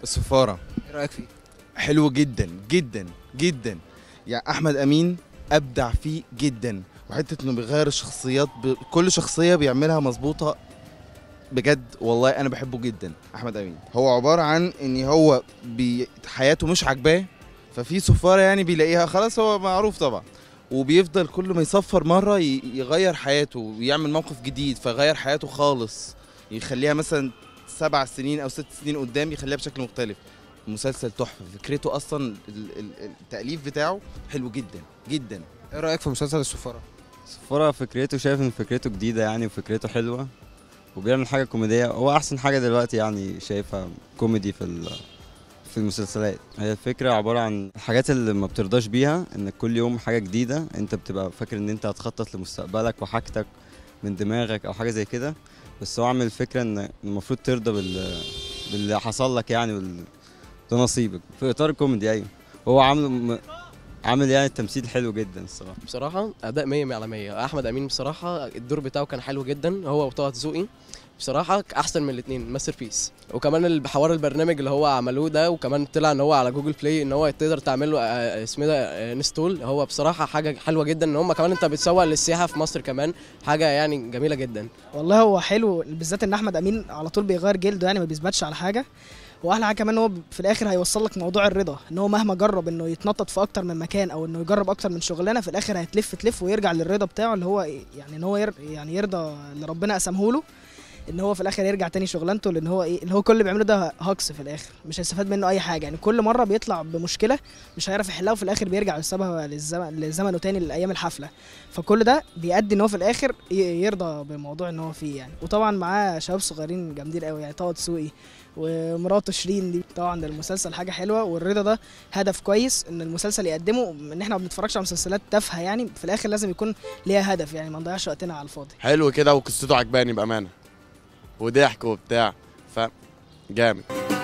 السفاره ايه رايك فيه حلو جدا جدا جدا يعني احمد امين ابدع فيه جدا وحته انه بيغير الشخصيات ب... كل شخصيه بيعملها مظبوطه بجد والله انا بحبه جدا احمد امين هو عباره عن ان هو بي... حياته مش عاجباه ففي سفاره يعني بيلاقيها خلاص هو معروف طبعا وبيفضل كل ما يسفر مره ي... يغير حياته ويعمل موقف جديد فيغير حياته خالص يخليها مثلا سبع سنين او ست سنين قدام يخليها بشكل مختلف مسلسل تحفه فكرته اصلا ال- ال- التاليف بتاعه حلو جدا جدا ايه رايك في مسلسل السفاره صفارة فكرته شايف ان فكرته جديدة يعني وفكرته حلوة وبيعمل حاجة كوميدية هو أحسن حاجة دلوقتي يعني شايفها كوميدي في ال- في المسلسلات هي الفكرة عبارة عن الحاجات اللي ما بترضاش بيها انك كل يوم حاجة جديدة انت بتبقى فاكر ان انت هتخطط لمستقبلك وحاجتك من دماغك او حاجة زي كده بس هو عامل الفكرة ان المفروض ترضى بال باللي حصل لك يعني وال... ده نصيبك في اطار كوميدي ايوه هو عامل م- عامل يعني التمثيل حلو جدا الصراحة بصراحة أداء 100 على 100 أحمد أمين بصراحة الدور بتاعه كان حلو جدا هو وطه دسوقي بصراحة أحسن من الاثنين ماستر بيس وكمان ال- حوار البرنامج اللي هو عملوه ده وكمان طلع إن هو على جوجل بلاي إن هو تقدر تعمل له آه، اسمه ده آه، انستول هو بصراحة حاجة حلوة جدا إن هم كمان أنت بتسوق للسياحة في مصر كمان حاجة يعني جميلة جدا والله هو حلو بالذات ان احمد امين على طول بيغير جلده يعني ما بيثبتش على حاجه واحلى حاجه كمان هو في الاخر هيوصل لك موضوع الرضا ان هو مهما جرب انه يتنطط في اكتر من مكان او انه يجرب اكتر من شغلانه في الاخر هيتلف تلف ويرجع للرضا بتاعه اللي هو إيه؟ يعني ان هو ير يعني يرضى اللي ربنا قسمه له ان هو في الاخر يرجع تاني شغلانته لان هو ايه اللي هو كل اللي بيعمله ده هكس في الاخر مش هيستفاد منه اي حاجه يعني كل مره بيطلع بمشكله مش هيعرف يحلها وفي الاخر بيرجع يسيبها للزمن لزمنه تاني لايام الحفله فكل ده بيأدي ان هو في الاخر ي- يرضى بالموضوع ان هو فيه يعني وطبعا معاه شباب صغيرين جامدين قوي يعني طه دسوقي ومراته شيرين دي طبعا ده المسلسل حاجه حلوه والرضا ده هدف كويس ان المسلسل يقدمه ان احنا ما بنتفرجش على مسلسلات تافهه يعني في الاخر لازم يكون ليها هدف يعني ما نضيعش وقتنا على الفاضي حلو كده وقصته عجباني بامانه وضحك وبتاع ف جامد